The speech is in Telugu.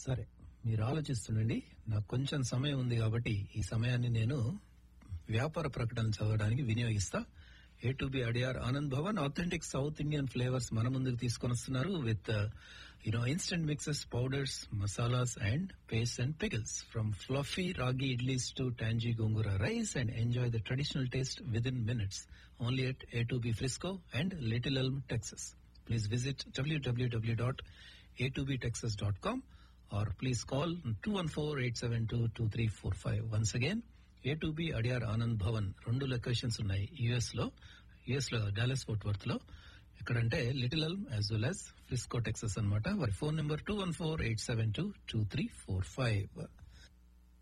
సరే మీరు ఆలోచిస్తుండండి నాకు కొంచెం సమయం ఉంది కాబట్టి ఈ సమయాన్ని నేను వ్యాపార ప్రకటన చదవడానికి వినియోగిస్తా A two B Adyar Anand Bhavan authentic South Indian flavours మన ముందుకు తీసుకొని వస్తున్నారు with you know instant mixes powders masalas and paste and pickles from fluffy ragi idlis to tangy gongura rice and enjoy the traditional taste within minutes only at A two B Frisco and Little Elm Texas please visit W W W dot A two B Texas dot com or please call 214-872-2345. Once again, A2B Adyar Anand Bhavan రెండు లొకేషన్స్ ఉన్నాయి యుఎస్ లో యుఎస్ లో డాలస్ ఫోర్ట్ వర్త్ లో ఎక్కడంటే Little Elm as well as Frisco Texas అన్నమాట వారి phone number two one four eight seven two two three four five